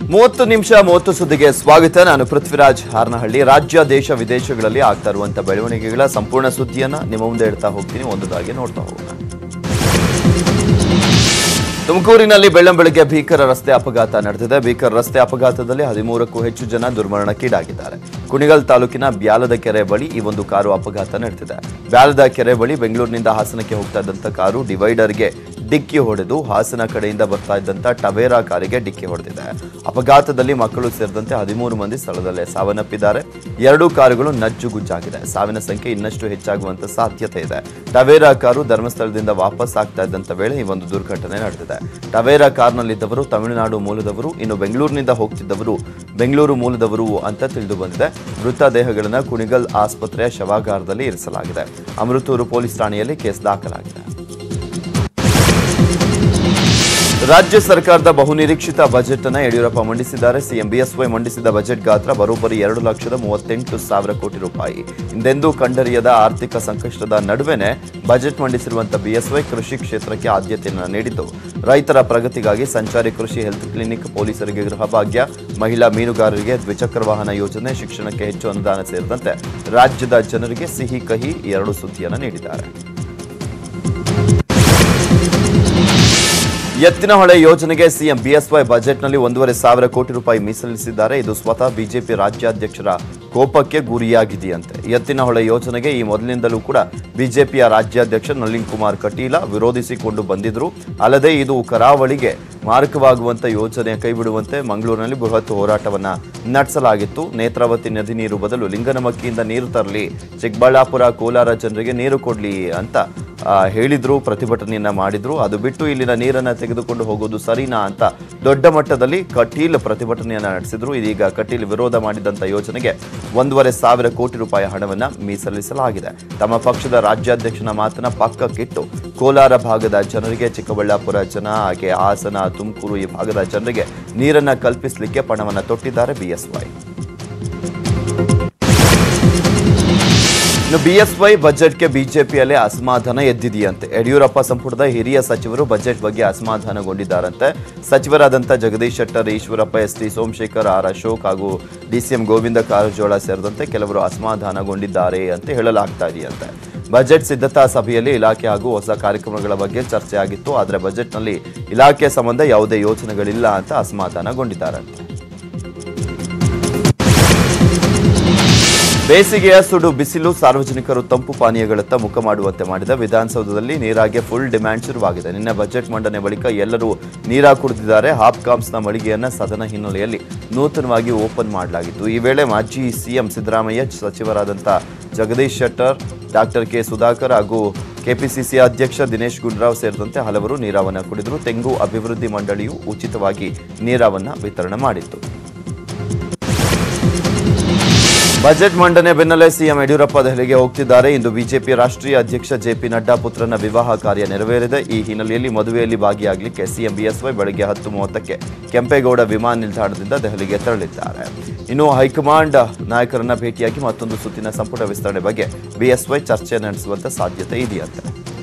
ಮೂವತ್ತು ನಿಮಿಷ ಮೂವತ್ತು ಸುದ್ದಿಗೆ ಸ್ವಾಗತ ನಾನು ಪೃಥ್ವಿರಾಜ್ ಹಾರನಹಳ್ಳಿ ರಾಜ್ಯ ದೇಶ ವಿದೇಶಗಳಲ್ಲಿ ಆಗ್ತಾ ಇರುವಂತಹ ಬೆಳವಣಿಗೆಗಳ ಸಂಪೂರ್ಣ ಸುದ್ದಿಯನ್ನ ನಿಮ್ಮ ಮುಂದೆ ಇಡ್ತಾ ಹೋಗ್ತೀನಿ ಒಂದೊಂದಾಗಿ ನೋಡ್ತಾ ಹೋಗೋಣ ತುಮಕೂರಿನಲ್ಲಿ ಬೆಳ್ಳಂಬೆಳಗ್ಗೆ ಭೀಕರ ರಸ್ತೆ ಅಪಘಾತ ನಡೆದಿದೆ ಭೀಕರ ರಸ್ತೆ ಅಪಘಾತದಲ್ಲಿ ಹದಿಮೂರಕ್ಕೂ ಹೆಚ್ಚು ಜನ ದುರ್ಮರಣಕ್ಕೀಡಾಗಿದ್ದಾರೆ ಕುಣಿಗಲ್ ತಾಲೂಕಿನ ಬ್ಯಾಲದ ಕೆರೆ ಬಳಿ ಈ ಒಂದು ಕಾರು ಅಪಘಾತ ನಡೆದಿದೆ ಬ್ಯಾಲದ ಕೆರೆ ಬಳಿ ಬೆಂಗಳೂರಿನಿಂದ ಹಾಸನಕ್ಕೆ ಹೋಗ್ತಾ ಇದ್ದಂತ ಕಾರು ಡಿವೈಡರ್ಗೆ ಡಿಕ್ಕಿ ಹೊಡೆದು ಹಾಸನ ಕಡೆಯಿಂದ ಬರ್ತಾ ಇದ್ದಂತ ಟವೇರಾ ಕಾರಿಗೆ ಡಿಕ್ಕಿ ಹೊಡೆದಿದೆ ಅಪಘಾತದಲ್ಲಿ ಮಕ್ಕಳು ಸೇರಿದಂತೆ ಹದಿಮೂರು ಮಂದಿ ಸ್ಥಳದಲ್ಲೇ ಸಾವನ್ನಪ್ಪಿದ್ದಾರೆ ಎರಡೂ ಕಾರುಗಳು ನಜ್ಜುಗುಜ್ಜಾಗಿದೆ ಸಾವಿನ ಸಂಖ್ಯೆ ಇನ್ನಷ್ಟು ಹೆಚ್ಚಾಗುವಂತ ಸಾಧ್ಯತೆ ಇದೆ ಟವೇರಾ ಕಾರು ಧರ್ಮಸ್ಥಳದಿಂದ ವಾಪಸ್ ಆಗ್ತಾ ಇದ್ದಂತ ವೇಳೆ ಈ ಒಂದು ದುರ್ಘಟನೆ ನಡೆದಿದೆ ಟವೇರಾ ಕಾರ್ನಲ್ಲಿದ್ದವರು ತಮಿಳುನಾಡು ಮೂಲದವರು ಇನ್ನು ಬೆಂಗಳೂರಿನಿಂದ ಹೋಗ್ತಿದ್ದವರು ಬೆಂಗಳೂರು ಮೂಲದವರು ಅಂತ ತಿಳಿದು ಬಂದಿದೆ ಮೃತ ದೇಹಗಳನ್ನು ಕುಣಿಗಲ್ ಆಸ್ಪತ್ರೆಯ ಶವಾಗಾರದಲ್ಲಿ ಇರಿಸಲಾಗಿದೆ ಅಮೃತೂರು ಪೊಲೀಸ್ ಠಾಣೆಯಲ್ಲಿ ಕೇಸ್ ದಾಖಲಾಗಿದೆ ರಾಜ್ಯ ಸರ್ಕಾರದ ಬಹುನಿರೀಕ್ಷಿತ ಬಜೆಟ್ ಅನ್ನು ಯಡಿಯೂರಪ್ಪ ಮಂಡಿಸಿದ್ದಾರೆ ಸಿಎಂ ಬಿಎಸ್ವೈ ಮಂಡಿಸಿದ ಬಜೆಟ್ ಗಾತ್ರ ಬರೋಬ್ಬರಿ ಎರಡು ಲಕ್ಷದ ಮೂವತ್ತೆಂಟು ಸಾವಿರ ಕೋಟಿ ರೂಪಾಯಿ ಹಿಂದೆಂದೂ ಕಂಡರಿಯದ ಆರ್ಥಿಕ ಸಂಕಷ್ಟದ ನಡುವೆನೆ ಬಜೆಟ್ ಮಂಡಿಸಿರುವಂತಹ ಬಿಎಸ್ವೈ ಕೃಷಿ ಕ್ಷೇತ್ರಕ್ಕೆ ಆದ್ಯತೆಯನ್ನು ನೀಡಿದ್ದು ರೈತರ ಪ್ರಗತಿಗಾಗಿ ಸಂಚಾರಿ ಕೃಷಿ ಹೆಲ್ತ್ ಕ್ಲಿನಿಕ್ ಪೊಲೀಸರಿಗೆ ಗೃಹ ಭಾಗ್ಯ ಮಹಿಳಾ ಮೀನುಗಾರರಿಗೆ ದ್ವಿಚಕ್ರ ವಾಹನ ಯೋಜನೆ ಶಿಕ್ಷಣಕ್ಕೆ ಹೆಚ್ಚು ಅನುದಾನ ಸೇರಿದಂತೆ ರಾಜ್ಯದ ಜನರಿಗೆ ಸಿಹಿ ಕಹಿ ಎರಡು ಸುದ್ದಿಯನ್ನು ನೀಡಿದ್ದಾರೆ ಎತ್ತಿನಹೊಳೆ ಯೋಜನೆಗೆ ಸಿಎಂ ಬಿಎಸ್ವೈ ಬಜೆಟ್ನಲ್ಲಿ ಒಂದೂವರೆ ಸಾವಿರ ಕೋಟಿ ರೂಪಾಯಿ ಮೀಸಲಿಸಿದ್ದಾರೆ ಇದು ಸ್ವತಃ ಬಿಜೆಪಿ ರಾಜ್ಯಾಧ್ಯಕ್ಷರ ಕೋಪಕ್ಕೆ ಗುರಿಯಾಗಿದೆಯಂತೆ ಎತ್ತಿನಹೊಳೆ ಯೋಜನೆಗೆ ಈ ಮೊದಲಿನಿಂದಲೂ ಕೂಡ ಬಿಜೆಪಿಯ ರಾಜ್ಯಾಧ್ಯಕ್ಷ ನಳಿನ್ ಕುಮಾರ್ ಕಟೀಲ ವಿರೋಧಿಸಿಕೊಂಡು ಬಂದಿದ್ರು ಅಲ್ಲದೆ ಇದು ಕರಾವಳಿಗೆ ಮಾರಕವಾಗುವಂತ ಯೋಜನೆ ಕೈಬಿಡುವಂತೆ ಮಂಗಳೂರಿನಲ್ಲಿ ಬೃಹತ್ ಹೋರಾಟವನ್ನ ನಡೆಸಲಾಗಿತ್ತು ನೇತ್ರಾವತಿ ನದಿ ನೀರು ಬದಲು ಲಿಂಗನಮಕ್ಕಿಯಿಂದ ನೀರು ತರಲಿ ಚಿಕ್ಕಬಳ್ಳಾಪುರ ಕೋಲಾರ ಜನರಿಗೆ ನೀರು ಕೊಡ್ಲಿ ಅಂತ ಆ, ಹೇಳಿದ್ರು ಪ್ರತಿಭಟನೆಯನ್ನ ಮಾಡಿದ್ರು ಅದು ಬಿಟ್ಟು ಇಲ್ಲಿನ ನೀರನ್ನ ತೆಗೆದುಕೊಂಡು ಹೋಗೋದು ಸರಿನಾ ಅಂತ ದೊಡ್ಡ ಮಟ್ಟದಲ್ಲಿ ಕಟೀಲ್ ಪ್ರತಿಭಟನೆಯನ್ನ ನಡೆಸಿದ್ರು ಇದೀಗ ಕಟೀಲ್ ವಿರೋಧ ಮಾಡಿದಂತ ಯೋಜನೆಗೆ ಒಂದೂವರೆ ಸಾವಿರ ಕೋಟಿ ರೂಪಾಯಿ ಹಣವನ್ನ ಮೀಸಲಿಸಲಾಗಿದೆ ತಮ್ಮ ಪಕ್ಷದ ರಾಜ್ಯಾಧ್ಯಕ್ಷನ ಮಾತನ್ನ ಪಕ್ಕಕ್ಕಿಟ್ಟು ಕೋಲಾರ ಭಾಗದ ಜನರಿಗೆ ಚಿಕ್ಕಬಳ್ಳಾಪುರ ಜನ ಹಾಗೆ ಹಾಸನ ತುಮಕೂರು ಈ ಭಾಗದ ಜನರಿಗೆ ನೀರನ್ನ ಕಲ್ಪಿಸಲಿಕ್ಕೆ ಪಣವನ್ನ ತೊಟ್ಟಿದ್ದಾರೆ ಬಿಎಸ್ವೈ ಇನ್ನು ಬಿಎಸ್ವೈ ಬಜೆಟ್ಗೆ ಬಿಜೆಪಿಯಲ್ಲಿ ಅಸಮಾಧಾನ ಎದ್ದಿದೆಯಂತೆ ಯಡಿಯೂರಪ್ಪ ಸಂಪುಟದ ಹಿರಿಯ ಸಚಿವರು ಬಜೆಟ್ ಬಗ್ಗೆ ಅಸಮಾಧಾನಗೊಂಡಿದ್ದಾರಂತೆ ಸಚಿವರಾದಂಥ Jagadish Shettar Eshwarappa S T Somashekhar R Ashok ಹಾಗೂ ಡಿಸಿಎಂ ಗೋವಿಂದ ಕಾರಜೋಳ ಸೇರಿದಂತೆ ಕೆಲವರು ಅಸಮಾಧಾನಗೊಂಡಿದ್ದಾರೆ ಅಂತ ಹೇಳಲಾಗ್ತಾ ಇದೆಯಂತೆ ಬಜೆಟ್ ಸಿದ್ಧತಾ ಸಭೆಯಲ್ಲಿ ಇಲಾಖೆ ಹಾಗೂ ಹೊಸ ಕಾರ್ಯಕ್ರಮಗಳ ಬಗ್ಗೆ ಚರ್ಚೆ ಆಗಿತ್ತು ಆದರೆ ಬಜೆಟ್ನಲ್ಲಿ ಇಲಾಖೆ ಸಂಬಂಧ ಯಾವುದೇ ಯೋಜನೆಗಳಿಲ್ಲ ಅಂತ ಅಸಮಾಧಾನಗೊಂಡಿದ್ದಾರಂತೆ ಬೇಸಿಗೆಯ ಸುಡು ಬಿಸಿಲು ಸಾರ್ವಜನಿಕರು ತಂಪು ಪಾನೀಯಗಳತ್ತ ಮುಖ ಮಾಡುವಂತೆ ಮಾಡಿದ ವಿಧಾನಸೌಧದಲ್ಲಿ ನೀರಾಗೆ ಫುಲ್ ಡಿಮ್ಯಾಂಡ್ ಶುರುವಾಗಿದೆ ನಿನ್ನೆ ಬಜೆಟ್ ಮಂಡನೆ ಬಳಿಕ ಎಲ್ಲರೂ ನೀರಾ ಕುಡಿದಿದ್ದಾರೆ ಹಾಪ್ಕಾಮ್ಸ್ನ ಮಳಿಗೆಯನ್ನ ಸದನ ಹಿನ್ನೆಲೆಯಲ್ಲಿ ನೂತನವಾಗಿ ಓಪನ್ ಮಾಡಲಾಗಿತ್ತು ಈ ವೇಳೆ ಮಾಜಿ ಸಿಎಂ ಸಿದ್ದರಾಮಯ್ಯ ಸಚಿವರಾದಂಥ ಜಗದೀಶ್ ಶೆಟ್ಟರ್ ಡಾಕ್ಟರ್ ಕೆ ಸುಧಾಕರ್ ಹಾಗೂ ಕೆಪಿಸಿಸಿ ಅಧ್ಯಕ್ಷ ದಿನೇಶ್ ಗುಂಡೂರಾವ್ ಸೇರಿದಂತೆ ಹಲವರು ನೀರಾವನ್ನ ಕುಡಿದರು ತೆಂಗು ಅಭಿವೃದ್ಧಿ ಮಂಡಳಿಯು ಉಚಿತವಾಗಿ ನೀರಾವನ್ನ ವಿತರಣೆ ಮಾಡಿತ್ತು ಬಜೆಟ್ ಮಂಡನೆ ಬೆನ್ನಲ್ಲೇ ಸಿಎಂ ಯಡಿಯೂರಪ್ಪ ದೆಹಲಿಗೆ ಹೋಗ್ತಿದ್ದಾರೆ ಇಂದು ಬಿಜೆಪಿ ರಾಷ್ಟ್ರೀಯ ಅಧ್ಯಕ್ಷ ಜೆಪಿ ನಡ್ಡಾ ಪುತ್ರನ ವಿವಾಹ ಕಾರ್ಯ ನೆರವೇರಿದೆ ಈ ಹಿನ್ನೆಲೆಯಲ್ಲಿ ಮದುವೆಯಲ್ಲಿ ಭಾಗಿಯಾಗಲಿಕ್ಕೆ ಸಿಎಂ ಬಿಎಸ್ವೈ ಬೆಳಗ್ಗೆ ಹತ್ತು ಮೂವತ್ತಕ್ಕೆ ಕೆಂಪೇಗೌಡ ವಿಮಾನ ನಿಲ್ದಾಣದಿಂದ ದೆಹಲಿಗೆ ತೆರಳಿದ್ದಾರೆ ಇನ್ನು ಹೈಕಮಾಂಡ್ ನಾಯಕರನ್ನ ಭೇಟಿಯಾಗಿ ಮತ್ತೊಂದು ಸುತ್ತಿನ ಸಂಪುಟ ವಿಸ್ತರಣೆ ಬಗ್ಗೆ ಬಿಎಸ್ವೈ ಚರ್ಚೆ ನಡೆಸುವಂತ ಸಾಧ್ಯತೆ ಇದೆಯಂತೆ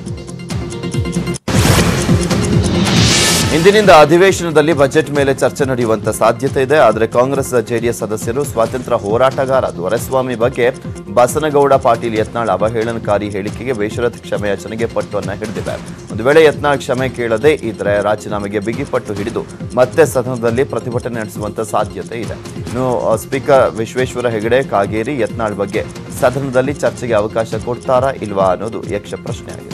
ಇಂದಿನಿಂದ ಅಧಿವೇಶನದಲ್ಲಿ ಬಜೆಟ್ ಮೇಲೆ ಚರ್ಚೆ ನಡೆಯುವಂತ ಸಾಧ್ಯತೆ ಇದೆ ಆದರೆ ಕಾಂಗ್ರೆಸ್ ಜೆಡಿಎಸ್ ಸದಸ್ಯರು ಸ್ವಾತಂತ್ರ್ಯ ಹೋರಾಟಗಾರ ದೊರೆಸ್ವಾಮಿ ಬಗ್ಗೆ ಬಸನಗೌಡ ಪಾಟೀಲ್ ಯತ್ನಾಳ್ ಅವಹೇಳನಕಾರಿ ಹೇಳಿಕೆಗೆ ಬೇಷರತ್ ಕ್ಷಮೆಯಾಚನೆಗೆ ಪಟ್ಟುವನ್ನ ಹಿಡಿದಿವೆ ಒಂದು ವೇಳೆ ಯತ್ನಾಳ್ ಕ್ಷಮೆ ಕೇಳದೇ ಇದ್ರೆ ರಾಜೀನಾಮೆಗೆ ಬಿಗಿಪಟ್ಟು ಹಿಡಿದು ಮತ್ತೆ ಸದನದಲ್ಲಿ ಪ್ರತಿಭಟನೆ ನಡೆಸುವಂತ ಸಾಧ್ಯತೆ ಇದೆ ಇನ್ನು ಆ, ಸ್ಪೀಕರ್ ವಿಶ್ವೇಶ್ವರ ಹೆಗಡೆ ಕಾಗೇರಿ ಯತ್ನಾಳ್ ಬಗ್ಗೆ ಸದನದಲ್ಲಿ ಚರ್ಚೆಗೆ ಅವಕಾಶ ಕೊಡ್ತಾರಾ ಇಲ್ವಾ ಅನ್ನೋದು ಯಕ್ಷ ಪ್ರಶ್ನೆ ಆಗಿದೆ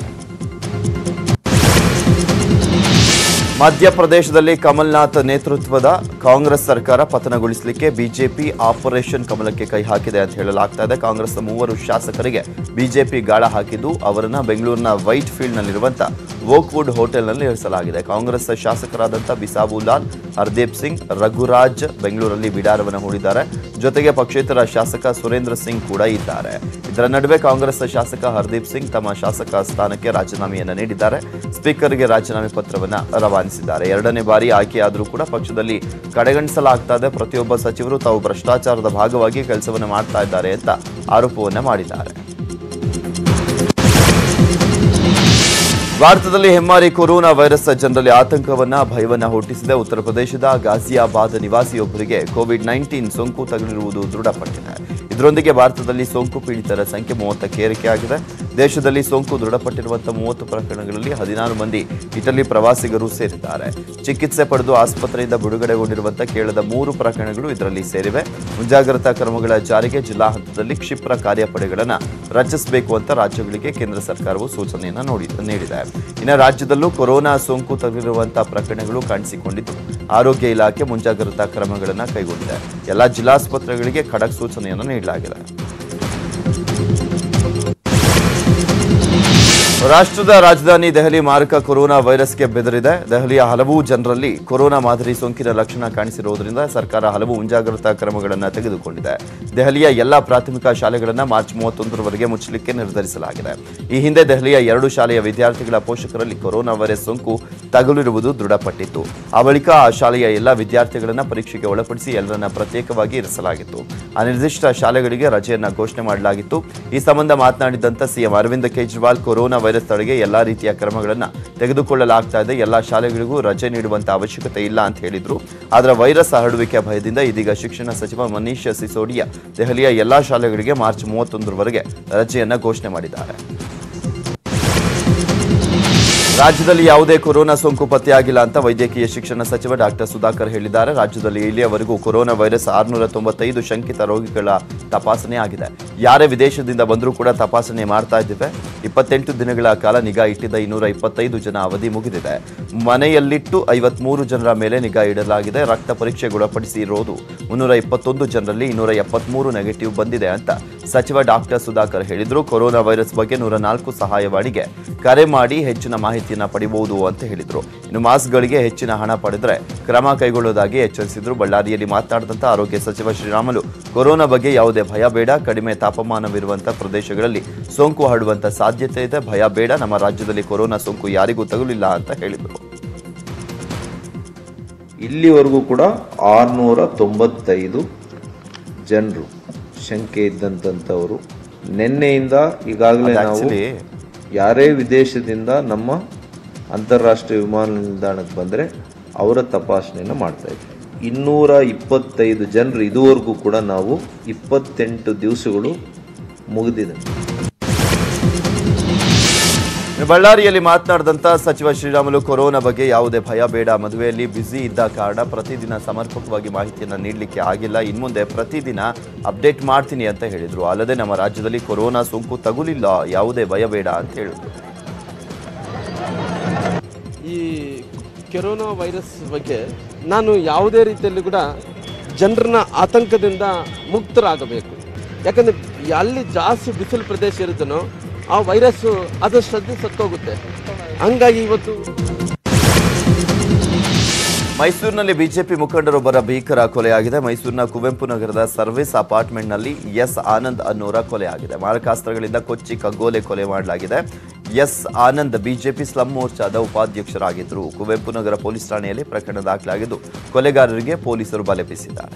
ಮಧ್ಯಪ್ರದೇಶದಲ್ಲಿ ಕಮಲ್ನಾಥ್ ನೇತೃತ್ವದ ಕಾಂಗ್ರೆಸ್ ಸರ್ಕಾರ ಪತನಗೊಳಿಸಲಿಕ್ಕೆ ಬಿಜೆಪಿ ಆಪರೇಷನ್ ಕಮಲಕ್ಕೆ ಕೈ ಹಾಕಿದೆ ಅಂತ ಹೇಳಲಾಗ್ತಾ ಇದೆ ಕಾಂಗ್ರೆಸ್ ಮೂವರು ಶಾಸಕರಿಗೆ ಬಿಜೆಪಿ ಗಾಳ ಹಾಕಿದ್ದು ಅವರನ್ನ ಬೆಂಗಳೂರಿನ ವೈಟ್ ಫೀಲ್ಡ್ ನಲ್ಲಿರುವಂತ ವೋಕ್ವುಡ್ ಹೋಟೆಲ್ನಲ್ಲಿ ಇರಿಸಲಾಗಿದೆ ಕಾಂಗ್ರೆಸ್ ಶಾಸಕರಾದಂಥ ಬಿಸಾಬುಲಾಲ್ ಹರ್ದೀಪ್ ಸಿಂಗ್ ರಘುರಾಜ್ ಬೆಂಗಳೂರಲ್ಲಿ ಬಿಡಾರವನ್ನು ಹೂಡಿದ್ದಾರೆ ಜೊತೆಗೆ ಪಕ್ಷೇತರ ಶಾಸಕ ಸುರೇಂದ್ರ ಸಿಂಗ್ ಕೂಡ ಇದ್ದಾರೆ ಇದರ ನಡುವೆ ಕಾಂಗ್ರೆಸ್ ಶಾಸಕ ಹರ್ದೀಪ್ ಸಿಂಗ್ ತಮ್ಮ ಶಾಸಕ ಸ್ಥಾನಕ್ಕೆ ರಾಜೀನಾಮೆಯನ್ನು ನೀಡಿದ್ದಾರೆ ಸ್ಪೀಕರ್ಗೆ ರಾಜೀನಾಮೆ ಪತ್ರವನ್ನ ರವಾನಿಸಿದ್ದಾರೆ ಎರಡನೇ ಬಾರಿ ಆಯ್ಕೆಯಾದರೂ ಕೂಡ ಪಕ್ಷದಲ್ಲಿ ಕಡೆಗಣಿಸಲಾಗ್ತಾ ಇದೆ ಪ್ರತಿಯೊಬ್ಬ ಸಚಿವರು ತಾವು ಭ್ರಷ್ಟಾಚಾರದ ಭಾಗವಾಗಿ ಕೆಲಸವನ್ನು ಮಾಡ್ತಾ ಇದ್ದಾರೆ ಅಂತ ಆರೋಪವನ್ನ ಮಾಡಿದ್ದಾರೆ ಭಾರತದಲ್ಲಿ ಹೆಮ್ಮಾರಿ ಕೊರೋನಾ ವೈರಸ್ ಜನರಲ್ಲಿ ಆತಂಕವನ್ನ ಭಯವನ್ನ ಹುಟ್ಟಿಸಿದೆ ಉತ್ತರ ಪ್ರದೇಶದ ಗಾಜಿಯಾಬಾದ್ ನಿವಾಸಿಯೊಬ್ಬರಿಗೆ ಕೋವಿಡ್ ನೈನ್ಟೀನ್ ಸೋಂಕು ತಗುಲಿರುವುದು ದೃಢಪಟ್ಟಿದೆ ಇದರೊಂದಿಗೆ ಭಾರತದಲ್ಲಿ ಸೋಂಕು ಪೀಡಿತರ ಸಂಖ್ಯೆ ಮೂವತ್ತಕ್ಕೆ ಏರಿಕೆಯಾಗಿದೆ ದೇಶದಲ್ಲಿ ಸೋಂಕು ದೃಢಪಟ್ಟಿರುವಂತಹ ಮೂವತ್ತು ಪ್ರಕರಣಗಳಲ್ಲಿ ಹದಿನಾರು ಮಂದಿ ಇಟಲಿ ಪ್ರವಾಸಿಗರು ಸೇರಿದ್ದಾರೆ ಚಿಕಿತ್ಸೆ ಪಡೆದು ಆಸ್ಪತ್ರೆಯಿಂದ ಬಿಡುಗಡೆಗೊಂಡಿರುವಂತಹ ಕೇರಳದ ಮೂರು ಪ್ರಕರಣಗಳು ಇದರಲ್ಲಿ ಸೇರಿವೆ ಮುಂಜಾಗ್ರತಾ ಕ್ರಮಗಳ ಜಾರಿಗೆ ಜಿಲ್ಲಾ ಹಂತದಲ್ಲಿ ಕ್ಷಿಪ್ರ ಕಾರ್ಯಪಡೆಗಳನ್ನು ರಚಿಸಬೇಕು ಅಂತ ರಾಜ್ಯಗಳಿಗೆ ಕೇಂದ್ರ ಸರ್ಕಾರವು ಸೂಚನೆಯನ್ನು ನೋಡಿ ನೀಡಿದೆ ಇನ್ನು ರಾಜ್ಯದಲ್ಲೂ ಕೊರೋನಾ ಸೋಂಕು ತಗುಲಿರುವಂತಹ ಪ್ರಕರಣಗಳು ಕಾಣಿಸಿಕೊಂಡಿದ್ದು ಆರೋಗ್ಯ ಇಲಾಖೆ ಮುಂಜಾಗ್ರತಾ ಕ್ರಮಗಳನ್ನು ಕೈಗೊಂಡಿದೆ ಎಲ್ಲ ಜಿಲ್ಲಾಸ್ಪತ್ರೆಗಳಿಗೆ ಖಡಕ್ ಸೂಚನೆಯನ್ನು ನೀಡಲಾಗಿದೆ ರಾಷ್ಟ್ರದ ರಾಜಧಾನಿ ದೆಹಲಿ ಮಾರಕ ಕೊರೋನಾ ವೈರಸ್ಗೆ ಬೆದರಿದೆ ದೆಹಲಿಯ ಹಲವು ಜನರಲ್ಲಿ ಕೊರೋನಾ ಮಾದರಿ ಸೋಂಕಿನ ಲಕ್ಷಣ ಕಾಣಿಸಿರುವುದರಿಂದ ಸರ್ಕಾರ ಹಲವು ಮುಂಜಾಗ್ರತಾ ಕ್ರಮಗಳನ್ನು ತೆಗೆದುಕೊಂಡಿದೆ ದೆಹಲಿಯ ಎಲ್ಲಾ ಪ್ರಾಥಮಿಕ ಶಾಲೆಗಳನ್ನು ಮಾರ್ಚ್ ಮೂವತ್ತೊಂದರವರೆಗೆ ಮುಚ್ಚಲಿಕ್ಕೆ ನಿರ್ಧರಿಸಲಾಗಿದೆ ಈ ಹಿಂದೆ ದೆಹಲಿಯ ಎರಡು ಶಾಲೆಯ ವಿದ್ಯಾರ್ಥಿಗಳ ಪೋಷಕರಲ್ಲಿ ಕೊರೋನಾ ವೈರಸ್ ಸೋಂಕು ತಗುಲಿರುವುದು ದೃಢಪಟ್ಟಿತ್ತು ಆ ಬಳಿಕ ಆ ಶಾಲೆಯ ಎಲ್ಲ ವಿದ್ಯಾರ್ಥಿಗಳನ್ನ ಪರೀಕ್ಷೆಗೆ ಒಳಪಡಿಸಿ ಎಲ್ಲರನ್ನ ಪ್ರತ್ಯೇಕವಾಗಿ ಇರಿಸಲಾಗಿತ್ತು ಅನಿರ್ದಿಷ್ಟ ಶಾಲೆಗಳಿಗೆ ರಜೆಯನ್ನ ಘೋಷಣೆ ಮಾಡಲಾಗಿತ್ತು ಈ ಸಂಬಂಧ ಮಾತನಾಡಿದಂತ CM Arvind Kejriwal corona virus ತಡೆಗೆ ಎಲ್ಲಾ ರೀತಿಯ ಕ್ರಮಗಳನ್ನ ತೆಗೆದುಕೊಳ್ಳಲಾಗ್ತಾ ಇದೆ ಎಲ್ಲಾ ಶಾಲೆಗಳಿಗೂ ರಜೆ ನೀಡುವಂತ ಅವಶ್ಯಕತೆ ಇಲ್ಲ ಅಂತ ಹೇಳಿದ್ರು ಆದರೆ ವೈರಸ್ ಹರಡುವಿಕೆ ಭಯದಿಂದ ಇದೀಗ ಶಿಕ್ಷಣ ಸಚಿವ ಮನೀಶ್ ಸಿಸೋಡಿಯಾ ದೆಹಲಿಯ ಎಲ್ಲಾ ಶಾಲೆಗಳಿಗೆ ಮಾರ್ಚ್ ಮೂವತ್ತೊಂದರವರೆಗೆ ರಜೆಯನ್ನ ಘೋಷಣೆ ಮಾಡಿದ್ದಾರೆ ರಾಜ್ಯದಲ್ಲಿ ಯಾವುದೇ ಕೊರೋನಾ ಸೋಂಕು ಪತ್ತೆಯಾಗಿಲ್ಲ ಅಂತ ವೈದ್ಯಕೀಯ ಶಿಕ್ಷಣ ಸಚಿವ ಡಾಕ್ಟರ್ ಸುಧಾಕರ್ ಹೇಳಿದ್ದಾರೆ ರಾಜ್ಯದಲ್ಲಿ ಇಲ್ಲಿಯವರೆಗೂ ಕೊರೋನಾ ವೈರಸ್ ಆರುನೂರ ತೊಂಬತ್ತೈದು ಶಂಕಿತ ರೋಗಿಗಳ ತಪಾಸಣೆ ಆಗಿದೆ ಯಾರೇ ವಿದೇಶದಿಂದ ಬಂದರೂ ಕೂಡ ತಪಾಸಣೆ ಮಾಡ್ತಾ ಇದ್ದೇವೆ ಇಪ್ಪತ್ತೆಂಟು ದಿನಗಳ ಕಾಲ ನಿಗಾ ಇಟ್ಟಿದ್ದ ಇನ್ನೂರ ಇಪ್ಪತ್ತೈದು ಜನ ಅವಧಿ ಮುಗಿದಿದೆ ಮನೆಯಲ್ಲಿಟ್ಟು ಐವತ್ಮೂರು ಜನರ ಮೇಲೆ ನಿಗಾ ಇಡಲಾಗಿದೆ ರಕ್ತ ಪರೀಕ್ಷೆ ಗುಣಪಡಿಸಿ ಇರೋದು ಮುನ್ನೂರ ಇಪ್ಪತ್ತೊಂದು ಜನರಲ್ಲಿ ಇನ್ನೂರ ಎಪ್ಪತ್ಮೂರು ನೆಗೆಟಿವ್ ಬಂದಿದೆ ಅಂತ ಸಚಿವ ಡಾಕ್ಟರ್ ಸುಧಾಕರ್ ಹೇಳಿದ್ರು ಕೊರೋನಾ ವೈರಸ್ ಬಗ್ಗೆ ನೂರ ನಾಲ್ಕು ಸಹಾಯವಾಣಿಗೆ ಕರೆ ಮಾಡಿ ಹೆಚ್ಚಿನ ಮಾಹಿತಿಯನ್ನ ಪಡಿಬಹುದು ಅಂತ ಹೇಳಿದ್ರು ಇನ್ನು ಮಾಸ್ಕ್ಗಳಿಗೆ ಹೆಚ್ಚಿನ ಹಣ ಪಡೆದರೆ ಕ್ರಮ ಕೈಗೊಳ್ಳುವುದಾಗಿ ಎಚ್ಚರಿಸಿದ್ರು ಬಳ್ಳಾರಿಯಲ್ಲಿ ಮಾತನಾಡಿದಂತ ಆರೋಗ್ಯ ಸಚಿವ ಶ್ರೀರಾಮುಲು ಕೊರೋನಾ ಬಗ್ಗೆ ಯಾವುದೇ ಭಯ ಬೇಡ ಕಡಿಮೆ ತಾಪಮಾನವಿರುವಂತಹ ಪ್ರದೇಶಗಳಲ್ಲಿ ಸೋಂಕು ಹರಡುವಂತ ಸಾಧ್ಯತೆ ಇದೆ ಭಯ ಬೇಡ ನಮ್ಮ ರಾಜ್ಯದಲ್ಲಿ ಕೊರೋನಾ ಸೋಂಕು ಯಾರಿಗೂ ತಗುಲಿಲ್ಲ ಅಂತ ಹೇಳಿದರು ಇಲ್ಲಿವರೆಗೂ ಕೂಡ ಆರುನೂರ ತೊಂಬತ್ತೈದು ಜನರು ಶಂಕೆ ಇದ್ದಂಥವರು ನಿನ್ನೆಯಿಂದ ಈಗಾಗಲೇ ನಾವು ಆಕ್ಚುಲಿ ಯಾರೇ ವಿದೇಶದಿಂದ ನಮ್ಮ ಅಂತಾರಾಷ್ಟ್ರೀಯ ವಿಮಾನ ನಿಲ್ದಾಣಕ್ಕೆ ಬಂದರೆ ಅವರ ತಪಾಸಣೆಯನ್ನು ಮಾಡ್ತಾ ಇದ್ದೀವಿ ಇನ್ನೂರ ಇಪ್ಪತ್ತೈದು ಜನರು ಇದುವರೆಗೂ ಕೂಡ ನಾವು ಇಪ್ಪತ್ತೆಂಟು ದಿವಸಗಳು ಮುಗಿದಿದೆ ಬಳ್ಳಾರಿಯಲ್ಲಿ ಮಾತನಾಡಿದಂತ ಸಚಿವ ಶ್ರೀರಾಮುಲು ಕೊರೋನಾ ಬಗ್ಗೆ ಯಾವುದೇ ಭಯ ಬೇಡ ಮದುವೆಯಲ್ಲಿ ಬ್ಯುಸಿ ಇದ್ದ ಕಾರಣ ಪ್ರತಿದಿನ ಸಮರ್ಪಕವಾಗಿ ಮಾಹಿತಿಯನ್ನ ನೀಡಲಿಕ್ಕೆ ಆಗಿಲ್ಲ ಇನ್ಮುಂದೆ ಪ್ರತಿದಿನ ಅಪ್ಡೇಟ್ ಮಾಡ್ತೀನಿ ಅಂತ ಹೇಳಿದ್ರು ಅಲ್ಲದೆ ನಮ್ಮ ರಾಜ್ಯದಲ್ಲಿ ಕೊರೋನಾ ಸೋಂಕು ತಗುಲಿಲ್ಲ ಯಾವುದೇ ಭಯ ಬೇಡ ಅಂತ ಹೇಳಿದ್ರು ಈ ಕೊರೋನಾ ವೈರಸ್ ಬಗ್ಗೆ ನಾನು ಯಾವುದೇ ರೀತಿಯಲ್ಲಿ ಕೂಡ ಜನರನ್ನ ಆತಂಕದಿಂದ ಮುಕ್ತರಾಗಬೇಕು ಯಾಕಂದರೆ ಅಲ್ಲಿ ಜಾಸ್ತಿ ಬಿಸಿಲು ಪ್ರದೇಶ ಇರುತ್ತನೋ ಆ ವೈರಸ್ಸು ಅದಷ್ಟದ್ದು ಸತ್ತೋಗುತ್ತೆ ಹಂಗಾಗಿ ಇವತ್ತು ಮೈಸೂರಿನಲ್ಲಿ ಬಿಜೆಪಿ ಮುಖಂಡರೊಬ್ಬರ ಭೀಕರ ಕೊಲೆಯಾಗಿದೆ ಮೈಸೂರಿನ ಕುವೆಂಪು ನಗರದ ಸರ್ವಿಸ್ ಅಪಾರ್ಟ್ಮೆಂಟ್ನಲ್ಲಿ ಎಸ್ ಆನಂದ್ ಅನ್ನೋರ ಕೊಲೆಯಾಗಿದೆ ಮಾರಕಾಸ್ತ್ರಗಳಿಂದ ಕೊಚ್ಚಿ ಕಗ್ಗೋಲೆ ಕೊಲೆ ಮಾಡಲಾಗಿದೆ ಎಸ್ ಆನಂದ್ ಬಿಜೆಪಿ ಸ್ಲಂ ಮೋರ್ಚಾದ ಉಪಾಧ್ಯಕ್ಷರಾಗಿದ್ದರು ಕುವೆಂಪು ನಗರ ಪೊಲೀಸ್ ಠಾಣೆಯಲ್ಲಿ ಪ್ರಕರಣ ದಾಖಲಾಗಿದ್ದು ಕೊಲೆಗಾರರಿಗೆ ಪೊಲೀಸರು ಬಲೆ ಬೀಸಿದ್ದಾರೆ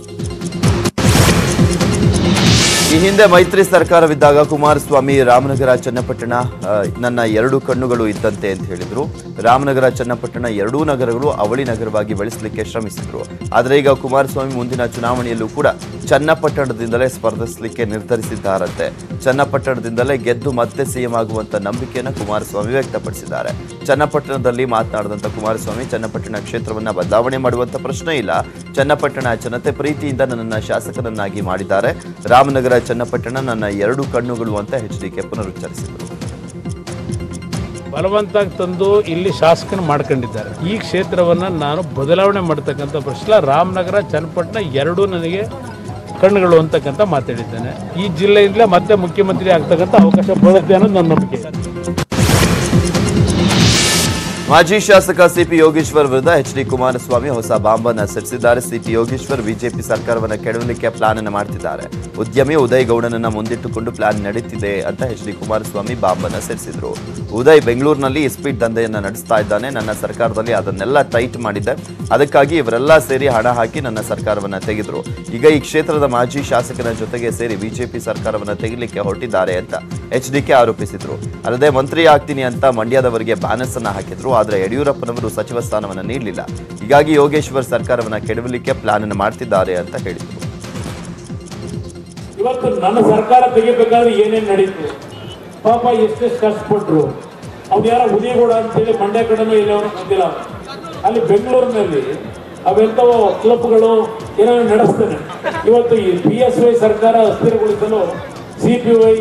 ಈ ಹಿಂದೆ ಮೈತ್ರಿ ಸರ್ಕಾರವಿದ್ದಾಗ ಕುಮಾರಸ್ವಾಮಿ ರಾಮನಗರ ಚನ್ನಪಟ್ಟಣ ಆ, ನನ್ನ ಎರಡು ಕಣ್ಣುಗಳು ಇದ್ದಂತೆ ಅಂತ ಹೇಳಿದ್ರು ರಾಮನಗರ ಚನ್ನಪಟ್ಟಣ ಎರಡೂ ನಗರಗಳು ಅವಳಿ ನಗರವಾಗಿ ಬೆಳೆಸಲಿಕ್ಕೆ ಶ್ರಮಿಸಿದ್ರು ಆದರೆ ಈಗ ಕುಮಾರಸ್ವಾಮಿ ಮುಂದಿನ ಚುನಾವಣೆಯಲ್ಲೂ ಕೂಡ ಚನ್ನಪಟ್ಟಣದಿಂದಲೇ ಸ್ಪರ್ಧಿಸಲಿಕ್ಕೆ ನಿರ್ಧರಿಸಿದ್ದಾರಂತೆ ಚನ್ನಪಟ್ಟಣದಿಂದಲೇ ಗೆದ್ದು ಮತ್ತೆ ಸಿಎಂ ಆಗುವಂತ ನಂಬಿಕೆಯನ್ನು ಕುಮಾರಸ್ವಾಮಿ ವ್ಯಕ್ತಪಡಿಸಿದ್ದಾರೆ ಚನ್ನಪಟ್ಟಣದಲ್ಲಿ ಮಾತನಾಡಿದಂತ ಕುಮಾರಸ್ವಾಮಿ ಚನ್ನಪಟ್ಟಣ ಕ್ಷೇತ್ರವನ್ನ ಬದಲಾವಣೆ ಮಾಡುವಂತ ಪ್ರಶ್ನೆ ಇಲ್ಲ ಚನ್ನಪಟ್ಟಣ ಜನತೆ ಪ್ರೀತಿಯಿಂದ ನನ್ನನ್ನ ಶಾಸಕನನ್ನಾಗಿ ಮಾಡಿದ್ದಾರೆ ರಾಮನಗರ ಚನ್ನಪಟ್ಟಣ ನನ್ನ ಎರಡು ಕಣ್ಣುಗಳು ಅಂತ ಎಚ್ಡಿಕೆ ಪುನರುಚ್ಚರಿಸಿದರು ಬಲವಂತಾಗಿ ತಂದು ಇಲ್ಲಿ ಶಾಸಕನ ಮಾಡ್ಕೊಂಡಿದ್ದಾರೆ ಈ ಕ್ಷೇತ್ರವನ್ನು ನಾನು ಬದಲಾವಣೆ ಮಾಡ್ತಕ್ಕಂಥ ಪ್ರಶ್ನೆ ರಾಮನಗರ ಚನ್ನಪಟ್ಟಣ ಎರಡೂ ನನಗೆ ಕಣ್ಣುಗಳು ಅಂತಕ್ಕಂಥ ಮಾತಾಡಿದ್ದೇನೆ ಈ ಜಿಲ್ಲೆಯಿಂದಲೇ ಮತ್ತೆ ಮುಖ್ಯಮಂತ್ರಿ ಆಗ್ತಕ್ಕಂಥ ಅವಕಾಶ ಬರುತ್ತೆ ಅನ್ನೋದು ನನ್ನ ನಂಬಿಕೆ ಮಾಜಿ ಶಾಸಕ ಸಿಪಿ ಯೋಗೇಶ್ವರ್ ವಿರುದ್ಧ ಎಚ್ ಡಿ ಕುಮಾರಸ್ವಾಮಿ ಹೊಸ ಬಾಂಬನ್ನ ಸಿಡಿಸಿದ್ದಾರೆ ಸಿಪಿ ಯೋಗೇಶ್ವರ್ ಬಿಜೆಪಿ ಸರ್ಕಾರವನ್ನು ಕೆಡವಲಿಕ್ಕೆ ಪ್ಲಾನ್ ಅನ್ನು ಮಾಡ್ತಿದ್ದಾರೆ ಉದ್ಯಮಿ ಉದಯ್ ಗೌಡನನ್ನ ಮುಂದಿಟ್ಟುಕೊಂಡು ಪ್ಲಾನ್ ನಡೀತಿದೆ ಅಂತ ಎಚ್ ಡಿ ಕುಮಾರಸ್ವಾಮಿ ಬಾಂಬನ್ನ ಸಿಡಿಸಿದ್ರು ಉದಯ್ ಬೆಂಗಳೂರಿನಲ್ಲಿ ಇಸ್ಪೀಟ್ ದಂಧೆಯನ್ನ ನಡೆಸ್ತಾ ಇದ್ದಾನೆ ನನ್ನ ಸರ್ಕಾರದಲ್ಲಿ ಅದನ್ನೆಲ್ಲ ಟೈಟ್ ಮಾಡಿದ್ದೆ ಅದಕ್ಕಾಗಿ ಇವರೆಲ್ಲ ಸೇರಿ ಹಣ ಹಾಕಿ ನನ್ನ ಸರ್ಕಾರವನ್ನ ತೆಗೆದ್ರು ಈಗ ಈ ಕ್ಷೇತ್ರದ ಮಾಜಿ ಶಾಸಕನ ಜೊತೆಗೆ ಸೇರಿ ಬಿಜೆಪಿ ಸರ್ಕಾರವನ್ನ ತೆಗಿಲಿಕ್ಕೆ ಹೊರಟಿದ್ದಾರೆ ಅಂತ ಎಚ್ ಡಿಕೆ ಆರೋಪಿಸಿದ್ರು ಅಲ್ಲದೆ ಮಂತ್ರಿ ಆಗ್ತೀನಿ ಅಂತ ಮಂಡ್ಯದವರಿಗೆ ಬ್ಯಾನರ್ಸ್ ಅನ್ನ ಹಾಕಿದ್ರು ಆದ್ರೆ ಯಡಿಯೂರಪ್ಪನವರು ಸಚಿವ ಸ್ಥಾನವನ್ನ ನೀಡಲಿಲ್ಲ ಹೀಗಾಗಿ ಯೋಗೇಶ್ವರ್ ಸರ್ಕಾರವನ್ನ ಕೆಡವಲಿಕ್ಕೆ ಪ್ಲಾನ್ ಅನ್ನು ಮಾಡ್ತಿದ್ದಾರೆ ಅಂತ ಹೇಳಿದ್ರು ಇವತ್ತು ನನ್ನ ಸರ್ಕಾರ ತೆಗಿಬೇಕಾದ್ರೆ ಏನೇನ್ ನಡೀತು ಪಾಪ ಎಷ್ಟೆಷ್ಟು ಕಷ್ಟಪಟ್ರು ಅವ್ನು ಯಾರೋ ಉದಿಗೂಡ ಅಂತೇಳಿ ಮಂಡ್ಯ ಕಡೆನೂ ಇಲ್ಲ ಅವ್ರಿಗೆ ಗೊತ್ತಿಲ್ಲ ಅಲ್ಲಿ ಬೆಂಗಳೂರಿನಲ್ಲಿ ಅವೆಂಥವೋ ಕ್ಲಬ್ಗಳು ಏನೋ ನಡೆಸ್ತಾನೆ ಇವತ್ತು ಈ ಪಿ ಎಸ್ ವೈ ಸರ್ಕಾರ ಅಸ್ಥಿರಗೊಳಿಸಲು ಸಿ ಪಿ ವೈ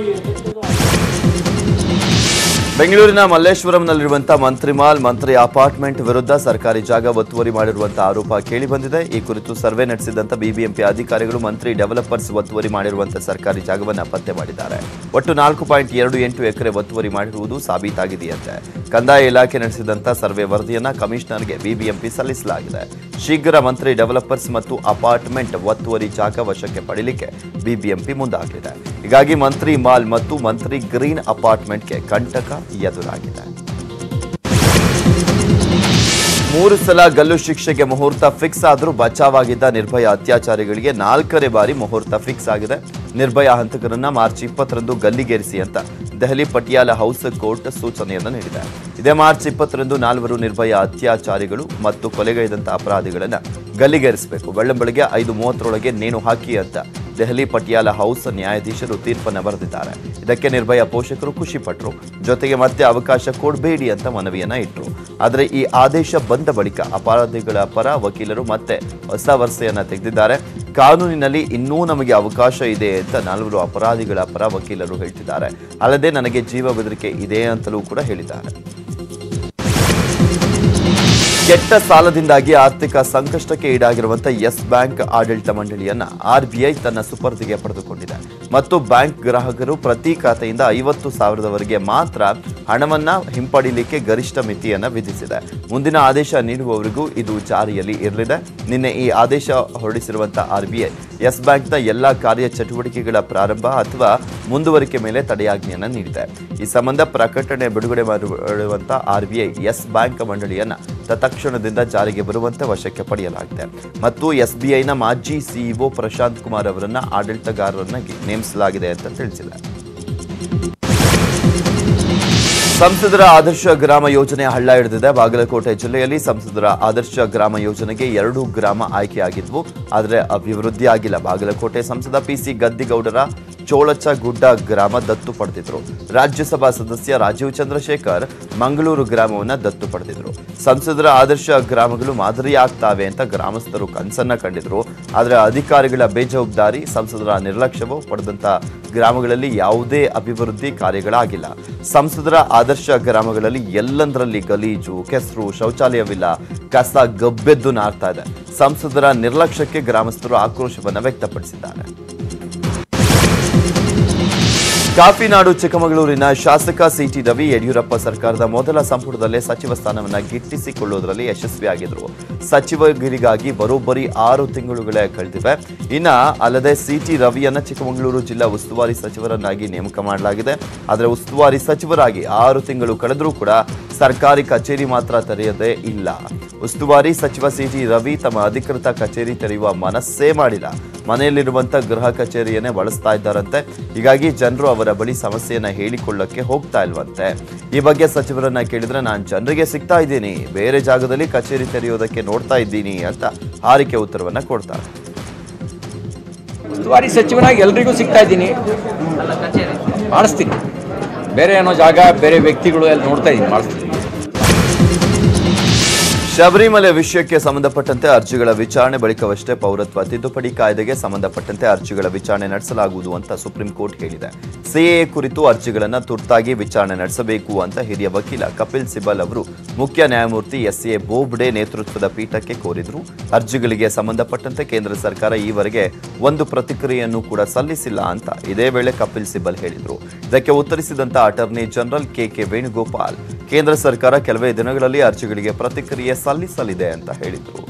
ಬೆಂಗಳೂರಿನ ಮಲ್ಲೇಶ್ವರಂನಲ್ಲಿರುವಂತಹ ಮಂತ್ರಿಮಾಲ್ ಮಂತ್ರಿ ಅಪಾರ್ಟ್ಮೆಂಟ್ ವಿರುದ್ಧ ಸರ್ಕಾರಿ ಜಾಗ ಒತ್ತುವರಿ ಮಾಡಿರುವಂತಹ ಆರೋಪ ಕೇಳಿಬಂದಿದೆ ಈ ಕುರಿತು ಸರ್ವೆ ನಡೆಸಿದಂತ ಬಿಬಿಎಂಪಿ ಅಧಿಕಾರಿಗಳು ಮಂತ್ರಿ ಡೆವಲಪರ್ಸ್ ಒತ್ತುವರಿ ಮಾಡಿರುವಂತಹ ಸರ್ಕಾರಿ ಜಾಗವನ್ನು ಪತ್ತೆ ಮಾಡಿದ್ದಾರೆ ಒಟ್ಟು ನಾಲ್ಕು ಪಾಯಿಂಟ್ ಎರಡು ಎಂಟು ಎಕರೆ ಒತ್ತುವರಿ ಮಾಡಿರುವುದು ಸಾಬೀತಾಗಿದೆಯಂತೆ ಕಂದಾಯ ಇಲಾಖೆ ನಡೆಸಿದಂತ ಸರ್ವೆ ವರದಿಯನ್ನ ಕಮಿಷನರ್ಗೆ ಬಿಬಿಎಂಪಿ ಸಲ್ಲಿಸಲಾಗಿದೆ ಶೀಘ್ರ ಮಂತ್ರಿ ಡೆವಲಪರ್ಸ್ ಮತ್ತು ಅಪಾರ್ಟ್ಮೆಂಟ್ ಒತ್ತುವರಿ ಜಾಗ ವಶಕ್ಕೆ ಪಡೆಯಲಿಕ್ಕೆ ಬಿಬಿಎಂಪಿ ಮುಂದಾಗಲಿದೆ ಹೀಗಾಗಿ ಮಂತ್ರಿ ಮಾಲ್ ಮತ್ತು ಮಂತ್ರಿ ಗ್ರೀನ್ ಅಪಾರ್ಟ್ಮೆಂಟ್ಗೆ ಕಂಟಕ ಎದುರಾಗಿದೆ ಮೂರು ಸಲ ಗಲ್ಲು ಶಿಕ್ಷೆಗೆ ಮುಹೂರ್ತ ಫಿಕ್ಸ್ ಆದರೂ ಬಚಾವಾಗಿದ್ದ ನಿರ್ಭಯ ಅತ್ಯಾಚಾರಿಗಳಿಗೆ ನಾಲ್ಕನೇ ಬಾರಿ ಮುಹೂರ್ತ ಫಿಕ್ಸ್ ಆಗಿದೆ ನಿರ್ಭಯ ಹಂತಕರನ್ನ ಮಾರ್ಚ್ ಇಪ್ಪತ್ತರಂದು ಗಲ್ಲಿಗೇರಿಸಿ ಅಂತ ದೆಹಲಿ ಪಟಿಯಾಲ ಹೌಸ್ ಕೋರ್ಟ್ ಸೂಚನೆಯನ್ನು ನೀಡಿದೆ ಇದೇ ಮಾರ್ಚ್ ಇಪ್ಪತ್ತರಂದು ನಾಲ್ವರು ನಿರ್ಭಯ ಅತ್ಯಾಚಾರಿಗಳು ಮತ್ತು ಕೊಲೆಗೈದಂತ ಅಪರಾಧಿಗಳನ್ನ ಗಲ್ಲಿಗೇರಿಸಬೇಕು ಬೆಳ್ಳಂಬೆಳಗ್ಗೆ ಐದು ಮೂವತ್ತರೊಳಗೆ ನೇಣು ಹಾಕಿ ಅಂತ ದೆಹಲಿ ಪಟಿಯಾಲ ಹೌಸ್ ನ್ಯಾಯಾಧೀಶರು ತೀರ್ಪನ್ನು ಬರೆದಿದ್ದಾರೆ ಇದಕ್ಕೆ ನಿರ್ಭಯ ಪೋಷಕರು ಖುಷಿ ಪಟ್ಟರು ಜೊತೆಗೆ ಮತ್ತೆ ಅವಕಾಶ ಕೊಡಬೇಡಿ ಅಂತ ಮನವಿಯನ್ನ ಇಟ್ಟರು ಆದರೆ ಈ ಆದೇಶ ಬಂದ ಬಳಿಕ ಅಪರಾಧಿಗಳ ಪರ ವಕೀಲರು ಮತ್ತೆ ಹೊಸ ವರಸೆಯನ್ನ ತೆಗೆದಿದ್ದಾರೆ ಕಾನೂನಿನಲ್ಲಿ ಇನ್ನೂ ನಮಗೆ ಅವಕಾಶ ಇದೆ ಅಂತ ನಾಲ್ವರು ಅಪರಾಧಿಗಳ ಪರ ವಕೀಲರು ಹೇಳ್ತಿದ್ದಾರೆ ಅಲ್ಲದೆ ನನಗೆ ಜೀವ ಬೆದರಿಕೆ ಇದೆ ಅಂತಲೂ ಕೂಡ ಹೇಳಿದ್ದಾರೆ ಕೆಟ್ಟ ಸಾಲದಿಂದಾಗಿ ಆರ್ಥಿಕ ಸಂಕಷ್ಟಕ್ಕೆ ಈಡಾಗಿರುವಂತಹ ಯೆಸ್ ಬ್ಯಾಂಕ್ ಆಡಳಿತ ಮಂಡಳಿಯನ್ನ ಆರ್ಬಿಐ ತನ್ನ ಸುಪರ್ದಿಗೆ ಪಡೆದುಕೊಂಡಿದೆ ಮತ್ತು ಬ್ಯಾಂಕ್ ಗ್ರಾಹಕರು ಪ್ರತಿ ಖಾತೆಯಿಂದ ಐವತ್ತು ಸಾವಿರದವರೆಗೆ ಮಾತ್ರ ಹಣವನ್ನ ಹಿಂಪಡಿಲಿಕ್ಕೆ ಗರಿಷ್ಠ ಮಿತಿಯನ್ನ ವಿಧಿಸಿದೆ ಮುಂದಿನ ಆದೇಶ ನೀಡುವವರೆಗೂ ಇದು ಜಾರಿಯಲ್ಲಿ ಇರಲಿದೆ ನಿನ್ನೆ ಈ ಆದೇಶ ಹೊರಡಿಸಿರುವಂತಹ ಆರ್ಬಿಐ ಯೆಸ್ ಬ್ಯಾಂಕ್ನ ಎಲ್ಲಾ ಕಾರ್ಯ ಚಟುವಟಿಕೆಗಳ ಪ್ರಾರಂಭ ಅಥವಾ ಮುಂದುವರಿಕೆ ಮೇಲೆ ತಡೆಯಾಜ್ಞೆಯನ್ನ ನೀಡಿದೆ ಈ ಸಂಬಂಧ ಪ್ರಕಟಣೆ ಬಿಡುಗಡೆ ಮಾಡಿರುವಂತಹ ಆರ್ಬಿಐ ಯೆಸ್ ಬ್ಯಾಂಕ್ ಮಂಡಳಿಯನ್ನ ತತ್ಕ್ಷಣದಿಂದ ಜಾರಿಗೆ ಬರುವಂತೆ ವಶಕ್ಕೆ ಪಡೆಯಲಾಗಿದೆ ಮತ್ತು ಎಸ್ಬಿಐನ ಮಾಜಿ ಸಿಇಒ ಪ್ರಶಾಂತ್ ಕುಮಾರ್ ಅವರನ್ನ ಆಡಳಿತಗಾರರನ್ನಾಗಿ ನೇಮಿಸಲಾಗಿದೆ ಅಂತ ತಿಳಿಸಿದೆ ಸಂಸದರ ಆದರ್ಶ ಗ್ರಾಮ ಯೋಜನೆ ಹಳ್ಳ ಹಿಡಿದಿದೆ ಬಾಗಲಕೋಟೆ ಜಿಲ್ಲೆಯಲ್ಲಿ ಸಂಸದರ ಆದರ್ಶ ಗ್ರಾಮ ಯೋಜನೆಗೆ ಎರಡು ಗ್ರಾಮ ಆಯ್ಕೆಯಾಗಿದ್ವು ಆದರೆ ಅಭಿವೃದ್ಧಿ ಆಗಿಲ್ಲ ಬಾಗಲಕೋಟೆ ಸಂಸದ ಪಿಸಿ ಗದ್ದಿಗೌಡರ ಚೋಳಚ ಗುಡ್ಡ ಗ್ರಾಮ ದತ್ತು ಪಡೆದಿದ್ರು ರಾಜ್ಯಸಭಾ ಸದಸ್ಯ ರಾಜೀವ್ ಚಂದ್ರಶೇಖರ್ ಮಂಗಳೂರು ಗ್ರಾಮವನ್ನ ದತ್ತು ಪಡೆದಿದ್ರು ಸಂಸದರ ಆದರ್ಶ ಗ್ರಾಮಗಳು ಮಾದರಿ ಆಗ್ತಾವೆ ಅಂತ ಗ್ರಾಮಸ್ಥರು ಕನಸನ್ನ ಕಂಡಿದ್ರು ಆದರೆ ಅಧಿಕಾರಿಗಳ ಬೇಜವಾಬ್ದಾರಿ ಸಂಸದರ ನಿರ್ಲಕ್ಷ್ಯವು ಪಡೆದಂತ ಗ್ರಾಮಗಳಲ್ಲಿ ಯಾವುದೇ ಅಭಿವೃದ್ಧಿ ಕಾರ್ಯಗಳಾಗಿಲ್ಲ ಸಂಸದರ ಆದರ್ಶ ಗ್ರಾಮಗಳಲ್ಲಿ ಎಲ್ಲಂದರಲ್ಲಿ ಗಲೀಜು ಕೆಸರು ಶೌಚಾಲಯವಿಲ್ಲ ಕಸ ಗಬ್ಬೆದ್ದು ನಾರ್ತಾ ಇದೆ ಸಂಸದರ ನಿರ್ಲಕ್ಷ್ಯಕ್ಕೆ ಗ್ರಾಮಸ್ಥರು ಆಕ್ರೋಶವನ್ನ ವ್ಯಕ್ತಪಡಿಸಿದ್ದಾರೆ ಕಾಫಿನಾಡು ಚಿಕ್ಕಮಗಳೂರಿನ ಶಾಸಕ ಸಿಟಿ ರವಿ ಯಡಿಯೂರಪ್ಪ ಸರ್ಕಾರದ ಮೊದಲ ಸಂಪುಟದಲ್ಲೇ ಸಚಿವ ಸ್ಥಾನವನ್ನ ಗಿಟ್ಟಿಸಿಕೊಳ್ಳುವುದರಲ್ಲಿ ಯಶಸ್ವಿಯಾಗಿದ್ರು ಸಚಿವಗಿರಿಗಾಗಿ ಬರೋಬ್ಬರಿ ಆರು ತಿಂಗಳುಗಳೇ ಕಳೆದಿವೆ ಇನ್ನ ಅಲ್ಲದೆ ಸಿಟಿ ರವಿಯನ್ನ ಚಿಕ್ಕಮಗಳೂರು ಜಿಲ್ಲಾ ಉಸ್ತುವಾರಿ ಸಚಿವರನ್ನಾಗಿ ನೇಮಕ ಮಾಡಲಾಗಿದೆ ಆದರೆ ಉಸ್ತುವಾರಿ ಸಚಿವರಾಗಿ ಆರು ತಿಂಗಳು ಕಳೆದರೂ ಕೂಡ ಸರ್ಕಾರಿ ಕಚೇರಿ ಮಾತ್ರ ತೆರೆಯದೇ ಇಲ್ಲ ಉಸ್ತುವಾರಿ ಸಚಿವ ಸಿಟಿ ರವಿ ತಮ್ಮ ಅಧಿಕೃತ ಕಚೇರಿ ತೆರೆಯುವ ಮನಸ್ಸೇ ಮಾಡಿಲ್ಲ ಮನೆಯಲ್ಲಿರುವಂತ ಗೃಹ ಕಚೇರಿಯನ್ನೇ ಬಳಸ್ತಾ ಇದ್ದಾರಂತೆ ಹೀಗಾಗಿ ಜನರು ಅವರ ಬಳಿ ಸಮಸ್ಯೆಯನ್ನ ಹೇಳಿಕೊಳ್ಳಕ್ಕೆ ಹೋಗ್ತಾ ಇಲ್ವಂತೆ ಈ ಬಗ್ಗೆ ಸಚಿವರನ್ನ ಕೇಳಿದ್ರೆ ನಾನು ಜನರಿಗೆ ಸಿಗ್ತಾ ಇದ್ದೀನಿ ಬೇರೆ ಜಾಗದಲ್ಲಿ ಕಚೇರಿ ತೆರೆಯೋದಕ್ಕೆ ನೋಡ್ತಾ ಇದ್ದೀನಿ ಅಂತ ಹಾರಿಕೆ ಉತ್ತರವನ್ನ ಕೊಡ್ತಾರೆ ಉಸ್ತುವಾರಿ ಸಚಿವನಾಗಿ ಎಲ್ರಿಗೂ ಸಿಗ್ತಾ ಇದ್ದೀನಿ ಮಾಡಿಸ್ತೀನಿ ಬೇರೆ ಏನೋ ಜಾಗ ಬೇರೆ ವ್ಯಕ್ತಿಗಳು ಎಲ್ಲ ನೋಡ್ತಾ ಇದ್ದೀನಿ ಮಾಡಿಸ್ತೀನಿ ಶಬರಿಮಲೆ ವಿಷಯಕ್ಕೆ ಸಂಬಂಧಪಟ್ಟಂತೆ ಅರ್ಜಿಗಳ ವಿಚಾರಣೆ ಬಳಿಕವಷ್ಟೇ ಪೌರತ್ವ ತಿದ್ದುಪಡಿ ಕಾಯ್ದೆಗೆ ಸಂಬಂಧಪಟ್ಟಂತೆ ಅರ್ಜಿಗಳ ವಿಚಾರಣೆ ನಡೆಸಲಾಗುವುದು ಅಂತ ಸುಪ್ರೀಂ ಕೋರ್ಟ್ ಹೇಳಿದೆ ಸಿಎಎ ಕುರಿತು ಅರ್ಜಿಗಳನ್ನು ತುರ್ತಾಗಿ ವಿಚಾರಣೆ ನಡೆಸಬೇಕು ಅಂತ ಹಿರಿಯ ವಕೀಲ ಕಪಿಲ್ ಸಿಬಲ್ ಅವರು ಮುಖ್ಯ ನ್ಯಾಯಮೂರ್ತಿ ಎಸ್ ಎ ಬೋಬ್ಡೆ ನೇತೃತ್ವದ ಪೀಠಕ್ಕೆ ಕೋರಿದ್ರು ಅರ್ಜಿಗಳಿಗೆ ಸಂಬಂಧಪಟ್ಟಂತೆ ಕೇಂದ್ರ ಸರ್ಕಾರ ಈವರೆಗೆ ಒಂದು ಪ್ರತಿಕ್ರಿಯೆಯನ್ನು ಕೂಡ ಸಲ್ಲಿಸಿಲ್ಲ ಅಂತ ಇದೇ ವೇಳೆ ಕಪಿಲ್ ಸಿಬಲ್ ಹೇಳಿದ್ರು ಇದಕ್ಕೆ ಉತ್ತರಿಸಿದಂತ attorney general K K Venugopal ಕೇಂದ್ರ ಸರ್ಕಾರ ಕೆಲವೇ ದಿನಗಳಲ್ಲಿ ಅರ್ಜಿಗಳಿಗೆ ಪ್ರತಿಕ್ರಿಯೆ ಸಲ್ಲಿಸಲಿದೆ ಅಂತ ಹೇಳಿದರು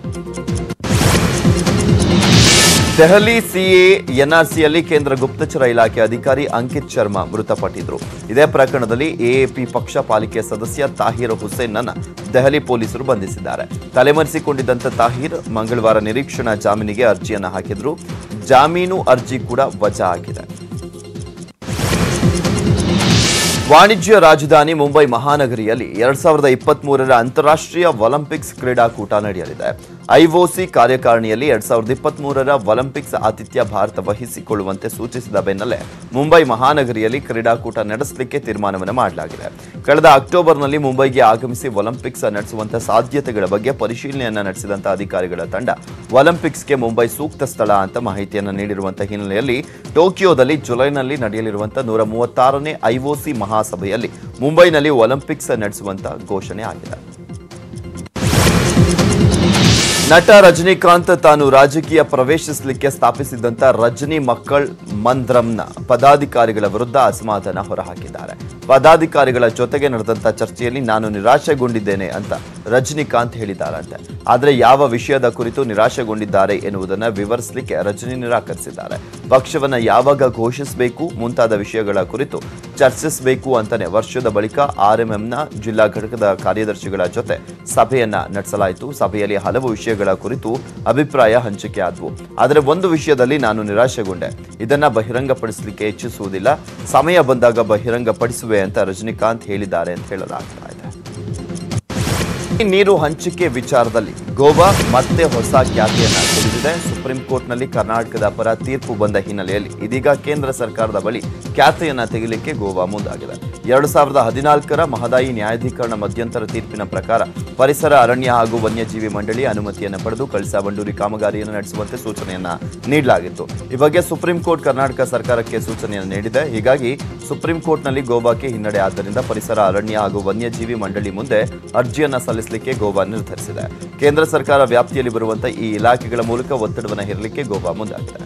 ದೆಹಲಿ ಸಿಎ ಎನ್ಆರ್ಸಿಯಲ್ಲಿ ಕೇಂದ್ರ ಗುಪ್ತಚರ ಇಲಾಖೆ ಅಧಿಕಾರಿ ಅಂಕಿತ್ ಶರ್ಮಾ ಮೃತಪಟ್ಟಿದ್ರು ಇದೇ ಪ್ರಕರಣದಲ್ಲಿ ಎಎಪಿ ಪಕ್ಷ ಪಾಲಿಕೆ ಸದಸ್ಯ ತಾಹಿರ್ ಹುಸೇನ್ನನ್ನ ದೆಹಲಿ ಪೊಲೀಸರು ಬಂಧಿಸಿದ್ದಾರೆ ತಲೆಮರೆಸಿಕೊಂಡಿದ್ದಂತ ತಾಹಿರ್ ಮಂಗಳವಾರ ನಿರೀಕ್ಷಣಾ ಜಾಮೀನಿಗೆ ಅರ್ಜಿಯನ್ನ ಹಾಕಿದ್ರು ಜಾಮೀನು ಅರ್ಜಿ ಕೂಡ ವಜಾ ಆಗಿದೆ ವಾಣಿಜ್ಯ ರಾಜಧಾನಿ ಮುಂಬೈ ಮಹಾನಗರಿಯಲ್ಲಿ ಎರಡ್ ಸಾವಿರದ ಇಪ್ಪತ್ತ್ ಮೂರರ ಅಂತಾರಾಷ್ಟ್ರೀಯ ಒಲಿಂಪಿಕ್ಸ್ ಕ್ರೀಡಾಕೂಟ ನಡೆಯಲಿದೆ ಐಒಸಿ ಕಾರ್ಯಕಾರಿಣಿಯಲ್ಲಿ ಎರಡ್ ಸಾವಿರದ ಇಪ್ಪತ್ತ್ ಮೂರರ ಒಲಿಂಪಿಕ್ಸ್ ಆತಿಥ್ಯ ಭಾರತ ವಹಿಸಿಕೊಳ್ಳುವಂತೆ ಸೂಚಿಸಿದ ಬೆನ್ನಲ್ಲೇ ಮುಂಬೈ ಮಹಾನಗರಿಯಲ್ಲಿ ಕ್ರೀಡಾಕೂಟ ನಡೆಸಲಿಕ್ಕೆ ತೀರ್ಮಾನವನ್ನು ಮಾಡಲಾಗಿದೆ ಕಳೆದ ಅಕ್ಟೋಬರ್ನಲ್ಲಿ ಮುಂಬೈಗೆ ಆಗಮಿಸಿ ಒಲಿಂಪಿಕ್ಸ್ ನಡೆಸುವಂತ ಸಾಧ್ಯತೆಗಳ ಬಗ್ಗೆ ಪರಿಶೀಲನೆಯನ್ನ ನಡೆಸಿದಂತ ಅಧಿಕಾರಿಗಳ ತಂಡ ಒಲಿಂಪಿಕ್ಸ್ಗೆ ಮುಂಬೈ ಸೂಕ್ತ ಸ್ಥಳ ಅಂತ ಮಾಹಿತಿಯನ್ನು ನೀಡಿರುವಂತಹ ಹಿನ್ನೆಲೆಯಲ್ಲಿ ಟೋಕಿಯೋದಲ್ಲಿ ಜುಲೈನಲ್ಲಿ ನಡೆಯಲಿರುವಂತಹ ನೂರ ಮೂವತ್ತಾರನೇ ಐಒಸಿ ಮಹಾಸಭೆಯಲ್ಲಿ ಮುಂಬೈನಲ್ಲಿ ಒಲಿಂಪಿಕ್ಸ್ ನಡೆಸುವಂತ ಘೋಷಣೆ ಆಗಿದೆ ನಟ ರಜನಿಕಾಂತ್ ತಾನು ರಾಜಕೀಯ ಪ್ರವೇಶಿಸಲಿಕ್ಕೆ ಸ್ಥಾಪಿಸಿದಂತ ರಜನಿ ಮಕ್ಕಳ್ ಮಂದ್ರಂನ ಪದಾಧಿಕಾರಿಗಳ ವಿರುದ್ಧ ಅಸಮಾಧಾನ ಹೊರಹಾಕಿದ್ದಾರೆ ಪದಾಧಿಕಾರಿಗಳ ಜೊತೆಗೆ ನಡೆದಂತ ಚರ್ಚೆಯಲ್ಲಿ ನಾನು ನಿರಾಶೆಗೊಂಡಿದ್ದೇನೆ ಅಂತ ರಜನಿಕಾಂತ್ ಹೇಳಿದ್ದಾರಂತೆ ಆದರೆ ಯಾವ ವಿಷಯದ ಕುರಿತು ನಿರಾಶೆಗೊಂಡಿದ್ದಾರೆ ಎನ್ನುವುದನ್ನು ವಿವರಿಸಲಿಕ್ಕೆ ರಜನಿ ನಿರಾಕರಿಸಿದ್ದಾರೆ ಪಕ್ಷವನ್ನ ಯಾವಾಗ ಘೋಷಿಸಬೇಕು ಮುಂತಾದ ವಿಷಯಗಳ ಕುರಿತು ಚರ್ಚಿಸಬೇಕು ಅಂತಾನೆ ವರ್ಷದ ಬಳಿಕ ಆರ್ಎಂಎಂನ ಜಿಲ್ಲಾ ಘಟಕದ ಕಾರ್ಯದರ್ಶಿಗಳ ಜೊತೆ ಸಭೆಯನ್ನ ನಡೆಸಲಾಯಿತು ಸಭೆಯಲ್ಲಿ ಹಲವು ವಿಷಯಗಳ ಕುರಿತು ಅಭಿಪ್ರಾಯ ಹಂಚಿಕೆ ಆದವು ಆದರೆ ಒಂದು ವಿಷಯದಲ್ಲಿ ನಾನು ನಿರಾಶೆಗೊಂಡೆ ಇದನ್ನ ಬಹಿರಂಗಪಡಿಸಲಿಕ್ಕೆ ಇಚ್ಛಿಸುವುದಿಲ್ಲ ಸಮಯ ಬಂದಾಗ ಬಹಿರಂಗಪಡಿಸುವೆ ಅಂತ ರಜನಿಕಾಂತ್ ಹೇಳಿದ್ದಾರೆ ಅಂತ ಹೇಳಲಾಗ್ತಾ ಇದೆ ಈ ನೀರು ಹಂಚಿಕೆ ವಿಚಾರದಲ್ಲಿ ಗೋವಾ ಮತ್ತೆ ಹೊಸ ಖ್ಯಾತಿಯನ್ನ ತಿಳಿದಿದೆ ಸುಪ್ರೀಂ ಕೋರ್ಟ್ನಲ್ಲಿ ಕರ್ನಾಟಕದ ಪರ ತೀರ್ಪು ಬಂದ ಹಿನ್ನೆಲೆಯಲ್ಲಿ ಇದೀಗ ಕೇಂದ್ರ ಸರ್ಕಾರದ ಬಳಿ ಖ್ಯಾತಿಯನ್ನ ತೆಗಿಲಿಕ್ಕೆ ಗೋವಾ ಮುಂದಾಗಿದೆ ಎರಡು ಸಾವಿರದ ಹದಿನಾಲ್ಕರ ಮಹದಾಯಿ ನ್ಯಾಯಾಧೀಕರಣ ಮಧ್ಯಂತರ ತೀರ್ಪಿನ ಪ್ರಕಾರ ಪರಿಸರ ಅರಣ್ಯ ಹಾಗೂ ವನ್ಯಜೀವಿ ಮಂಡಳಿ ಅನುಮತಿಯನ್ನು ಪಡೆದು ಕಳಸಾ ಬಂಡೂರಿ ಕಾಮಗಾರಿಯನ್ನು ನಡೆಸುವಂತೆ ಸೂಚನೆಯನ್ನ ನೀಡಲಾಗಿತ್ತು ಈ ಬಗ್ಗೆ ಸುಪ್ರೀಂ ಕೋರ್ಟ್ ಕರ್ನಾಟಕ ಸರ್ಕಾರಕ್ಕೆ ಸೂಚನೆಯನ್ನು ನೀಡಿದೆ ಹೀಗಾಗಿ ಸುಪ್ರೀಂ ಕೋರ್ಟ್ನಲ್ಲಿ ಗೋವಾಕ್ಕೆ ಹಿನ್ನಡೆ ಆದ್ದರಿಂದ ಪರಿಸರ ಅರಣ್ಯ ಹಾಗೂ ವನ್ಯಜೀವಿ ಮಂಡಳಿ ಮುಂದೆ ಅರ್ಜಿಯನ್ನ ಸಲ್ಲಿಸಲಿಕ್ಕೆ ಗೋವಾ ನಿರ್ಧರಿಸಿದೆ ಕೇಂದ್ರ ಸರ್ಕಾರ ವ್ಯಾಪ್ತಿಯಲ್ಲಿ ಬರುವಂತಹ ಈ ಇಲಾಖೆಗಳ ಮೂಲಕ ಒತ್ತಡವನ್ನು ಹೇರಲಿಕ್ಕೆ ಗೋವಾ ಮುಂದಾಗಿದೆ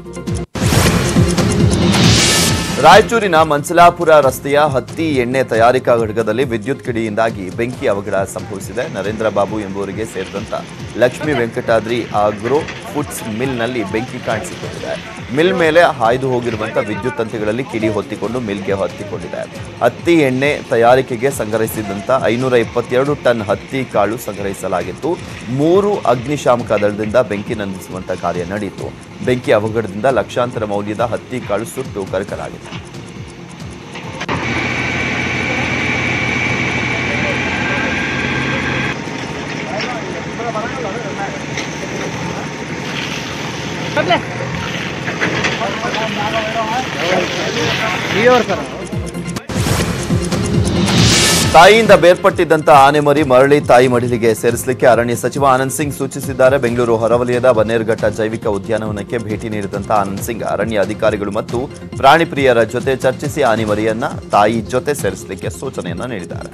ರಾಯಚೂರಿನ ಮಂಚಲಾಪುರ ರಸ್ತೆಯ ಹತ್ತಿ ಎಣ್ಣೆ ತಯಾರಿಕಾ ಘಟಕದಲ್ಲಿ ವಿದ್ಯುತ್ ಕಿಡಿಯಿಂದಾಗಿ ಬೆಂಕಿ ಅವಘಡ ಸಂಭವಿಸಿದೆ ನರೇಂದ್ರ ಬಾಬು ಎಂಬುವರಿಗೆ ಸೇರಿದಂತ ಲಕ್ಷ್ಮೀ ವೆಂಕಟಾದ್ರಿ ಆಗ್ರೋ ಫುಡ್ಸ್ ಮಿಲ್ನಲ್ಲಿ ಬೆಂಕಿ ಕಾಣಿಸಿಕೊಂಡಿದೆ ಮಿಲ್ ಮೇಲೆ ಹಾಯ್ದು ಹೋಗಿರುವಂತಹ ವಿದ್ಯುತ್ ತಂತಿಗಳಲ್ಲಿ ಕಿಡಿ ಹೊತ್ತಿಕೊಂಡು ಮಿಲ್ಗೆ ಹತ್ತಿಕೊಂಡಿದೆ ಹತ್ತಿ ಎಣ್ಣೆ ತಯಾರಿಕೆಗೆ ಸಂಗ್ರಹಿಸಿದಂತ ಐನೂರ ಇಪ್ಪತ್ತೆರಡು ಟನ್ ಹತ್ತಿ ಕಾಳು ಸಂಗ್ರಹಿಸಲಾಗಿತ್ತು ಮೂರು ಅಗ್ನಿಶಾಮಕ ದಳದಿಂದ ಬೆಂಕಿ ನಂದಿಸುವಂತ ಕಾರ್ಯ ನಡೆಯಿತು ಬೆಂಕಿ ಅವಘಡದಿಂದ ಲಕ್ಷಾಂತರ ಮೌಲ್ಯದ ಹತ್ತಿ ಕಾಳು ಸುಟ್ಟು ಕರಕಲಾಗಿದೆ ತಾಯಿಯಿಂದ ಬೇರ್ಪಟ್ಟಿದ್ದಂತ ಆನೆಮರಿ ಮರಳಿ ತಾಯಿ ಮಡಿಲಿಗೆ ಸೇರಿಸಲಿಕ್ಕೆ ಅರಣ್ಯ ಸಚಿವ ಆನಂದ್ ಸಿಂಗ್ ಸೂಚಿಸಿದ್ದಾರೆ ಬೆಂಗಳೂರು ಹೊರವಲಯದ ಬನ್ನೇರುಘಟ್ಟ ಜೈವಿಕ ಉದ್ಯಾನವನಕ್ಕೆ ಭೇಟಿ ನೀಡಿದಂತ ಆನಂದ್ ಸಿಂಗ್ ಅರಣ್ಯ ಅಧಿಕಾರಿಗಳು ಮತ್ತು ಪ್ರಾಣಿ ಪ್ರಿಯರ ಜೊತೆ ಚರ್ಚಿಸಿ ಆನೆಮರಿಯನ್ನ ತಾಯಿ ಜೊತೆ ಸೇರಿಸಲಿಕ್ಕೆ ಸೂಚನೆಯನ್ನ ನೀಡಿದ್ದಾರೆ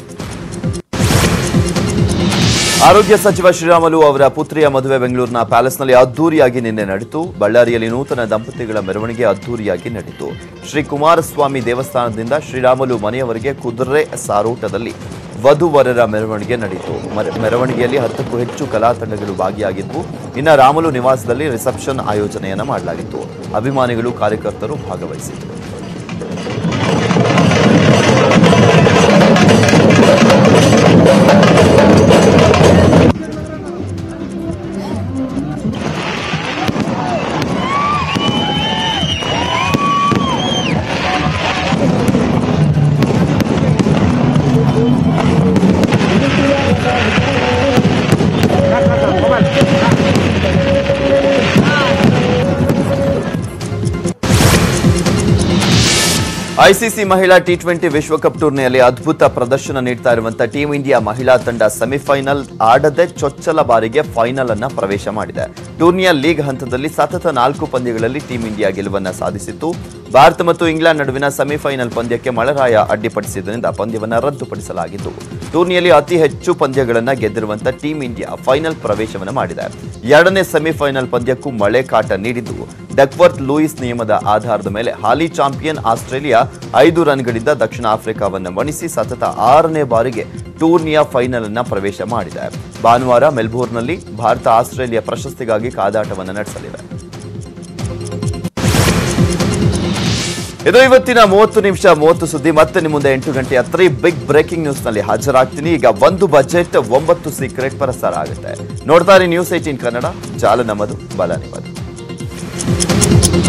ಆರೋಗ್ಯ ಸಚಿವ ಶ್ರೀರಾಮುಲು ಅವರ ಪುತ್ರಿಯ ಮದುವೆ ಬೆಂಗಳೂರಿನ ಪ್ಯಾಲೇಸ್ನಲ್ಲಿ ಅದ್ದೂರಿಯಾಗಿ ನಿನ್ನೆ ನಡೆಯಿತು ಬಳ್ಳಾರಿಯಲ್ಲಿ ನೂತನ ದಂಪತಿಗಳ ಮೆರವಣಿಗೆ ಅದ್ದೂರಿಯಾಗಿ ನಡೆಯಿತು ಶ್ರೀ ಕುಮಾರಸ್ವಾಮಿ ದೇವಸ್ಥಾನದಿಂದ ಶ್ರೀರಾಮುಲು ಮನೆಯವರೆಗೆ ಕುದುರೆ ಸಾರೋಟದಲ್ಲಿ ವಧುವರರ ಮೆರವಣಿಗೆ ನಡೆಯಿತು ಮರ- ಮೆರವಣಿಗೆಯಲ್ಲಿ ಹತ್ತಕ್ಕೂ ಹೆಚ್ಚು ಕಲಾ ತಂಡಗಳು ಭಾಗಿಯಾಗಿದ್ವು ಇನ್ನು ರಾಮುಲು ನಿವಾಸದಲ್ಲಿ ರಿಸೆಪ್ಷನ್ ಆಯೋಜನೆಯನ್ನ ಮಾಡಲಾಗಿತ್ತು ಅಭಿಮಾನಿಗಳು ಕಾರ್ಯಕರ್ತರು ಭಾಗವಹಿಸಿದ್ರು ಐಸಿಸಿ ಮಹಿಳಾ ಟಿ ಟ್ವೆಂಟಿ ವಿಶ್ವಕಪ್ ಟೂರ್ನಿಯಲ್ಲಿ ಅದ್ಭುತ ಪ್ರದರ್ಶನ ನೀಡ್ತಾ ಇರುವಂತಹ ಟೀಂ ಇಂಡಿಯಾ ಮಹಿಳಾ ತಂಡ ಸೆಮಿಫೈನಲ್ ಆಡದೆ ಚೊಚ್ಚಲ ಬಾರಿಗೆ ಫೈನಲ್ ಅನ್ನ ಪ್ರವೇಶ ಮಾಡಿದೆ ಟೂರ್ನಿಯ ಲೀಗ್ ಹಂತದಲ್ಲಿ ಸತತ ನಾಲ್ಕು ಪಂದ್ಯಗಳಲ್ಲಿ ಟೀಂ ಇಂಡಿಯಾ ಗೆಲುವನ್ನ ಸಾಧಿಸಿತ್ತು ಭಾರತ ಮತ್ತು ಇಂಗ್ಲೆಂಡ್ ನಡುವಿನ ಸೆಮಿಫೈನಲ್ ಪಂದ್ಯಕ್ಕೆ ಮಳೆರಾಯ ಅಡ್ಡಿಪಡಿಸಿದ್ದರಿಂದ ಪಂದ್ಯವನ್ನ ರದ್ದುಪಡಿಸಲಾಗಿತ್ತು ಟೂರ್ನಿಯಲ್ಲಿ ಅತಿ ಹೆಚ್ಚು ಪಂದ್ಯಗಳನ್ನ ಗೆದ್ದಿರುವಂತಹ ಟೀಂ ಇಂಡಿಯಾ ಫೈನಲ್ ಪ್ರವೇಶವನ್ನು ಮಾಡಿದೆ ಎರಡನೇ ಸೆಮಿಫೈನಲ್ ಪಂದ್ಯಕ್ಕೂ ಮಳೆ ಕಾಟ ನೀಡಿದ್ದು ಡಕ್ವರ್ತ್ ಲೂಯಿಸ್ ನಿಯಮದ ಆಧಾರದ ಮೇಲೆ ಹಾಲಿ ಚಾಂಪಿಯನ್ ಆಸ್ಟ್ರೇಲಿಯಾ ಐದು ರನ್ಗಳಿಂದ ದಕ್ಷಿಣ ಆಫ್ರಿಕಾವನ್ನು ಮಣಿಸಿ ಸತತ ಆರನೇ ಬಾರಿಗೆ ಟೂರ್ನಿಯ ಫೈನಲ್ ಅನ್ನ ಪ್ರವೇಶ ಮಾಡಿದೆ ಭಾನುವಾರ ಮೆಲ್ಬೋರ್ನ್ನಲ್ಲಿ ಭಾರತ ಆಸ್ಟ್ರೇಲಿಯಾ ಪ್ರಶಸ್ತಿಗಾಗಿ ಕಾದಾಟವನ್ನು ನಡೆಸಲಿವೆ ಇದು ಇವತ್ತಿನ ಮೂವತ್ತು ನಿಮಿಷ ಮೂವತ್ತು ಸುದ್ದಿ ಮತ್ತೆ ನಿಮ್ಮ ಮುಂದೆ ಎಂಟು ಗಂಟೆ ತ್ರೀ ಬಿಗ್ ಬ್ರೇಕಿಂಗ್ ನ್ಯೂಸ್ ನಲ್ಲಿ ಹಾಜರಾಗ್ತೀನಿ ಈಗ ಒಂದು ಬಜೆಟ್ ಒಂಬತ್ತು ಸೀಕ್ರೆಟ್ ಪ್ರಸಾರ ಆಗುತ್ತೆ ನೋಡ್ತಾರೆ ನ್ಯೂಸ್ ಏಟೀನ್ ಕನ್ನಡ ಜಾಲ ನಮ್ಮದು ಬಲ ನಿಮ್ಮದು